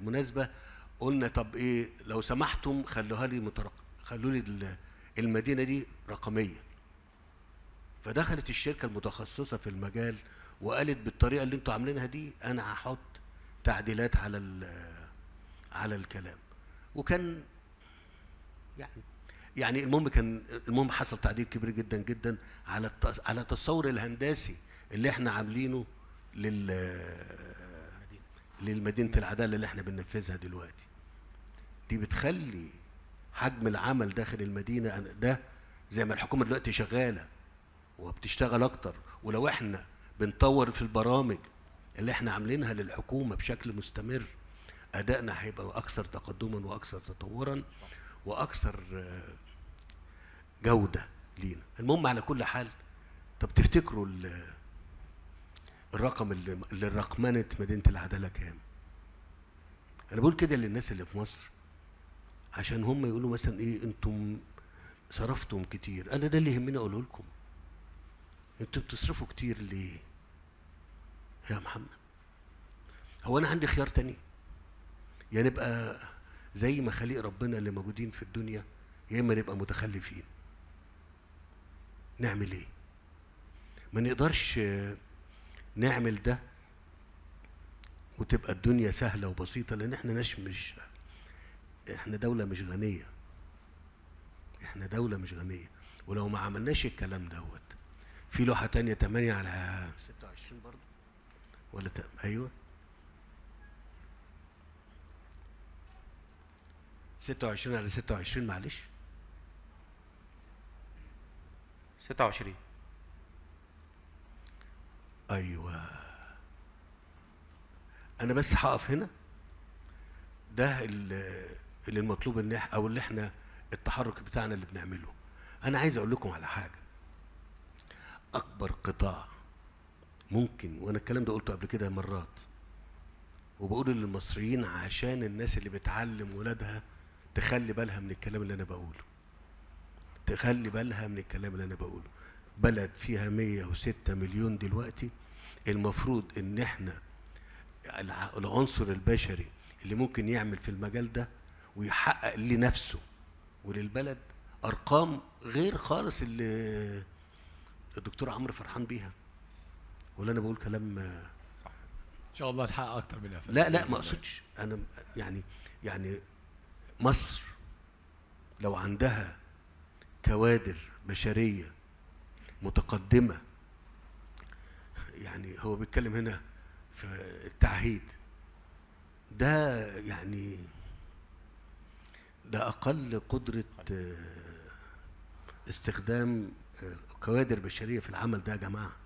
بالمناسبه قلنا طب ايه لو سمحتم خلوها لي مترق... خلوا لي ال- المدينه دي رقميه فدخلت الشركه المتخصصه في المجال وقالت بالطريقه اللي انتوا عاملينها دي انا هحط تعديلات على ال- على الكلام وكان يعني يعني المهم كان المهم حصل تعديل كبير جدا جدا على الت- على التصور الهندسي اللي احنا عاملينه لل للمدينه العداله اللي احنا بننفذها دلوقتي دي بتخلي حجم العمل داخل المدينه أنا- ده زي ما الحكومه دلوقتي شغاله وبتشتغل اكتر ولو احنا بنطور في البرامج اللي احنا عاملينها للحكومه بشكل مستمر ادائنا هيبقى اكثر تقدما واكثر تطورا واكثر آه، جوده لينا المهم على كل حال طب تفتكروا ال- الرقم اللي اللي رقمنت مدينه العداله كام انا بقول كده للناس اللي في مصر عشان هم يقولوا مثلا ايه انتم صرفتم كتير انا ده اللي يهمني اقوله لكم انتوا بتصرفوا كتير ليه يا محمد هو انا عندي خيار تاني يا نبقى زي ما خليق ربنا اللي موجودين في الدنيا يا اما نبقى متخلفين نعمل ايه ما نقدرش آه، نعمل ده وتبقى الدنيا سهلة وبسيطة لأن احنا ناس مش احنا دولة مش غنية احنا دولة مش غنية ولو ما عملناش الكلام دوت في لوحة تانية 8 على 26 برضه ولا ت... ايوه 26 على 26 معلش 26 ايوه انا بس هقف هنا ده ال- اللي المطلوب ان إح- او اللي احنا التحرك بتاعنا اللي بنعمله انا عايز اقول لكم على حاجه اكبر قطاع ممكن وانا الكلام ده قلته قبل كده مرات وبقول للمصريين عشان الناس اللي بتعلم ولادها تخلي بالها من الكلام اللي انا بقوله تخلي بالها من الكلام اللي انا بقوله بلد فيها 106 مليون دلوقتي المفروض ان احنا الع- العنصر البشري اللي ممكن يعمل في المجال ده ويحقق لنفسه وللبلد ارقام غير خالص اللي الدكتور عمرو فرحان بيها ولا انا بقول كلام آه، صح ان شاء الله تحقق اكتر منها لا لا ما اقصدش انا يعني يعني مصر لو عندها كوادر بشريه متقدمه يعني هو بيتكلم هنا في التعهيد ده يعني ده اقل قدره آه، استخدام آه، كوادر بشريه في العمل ده يا جماعه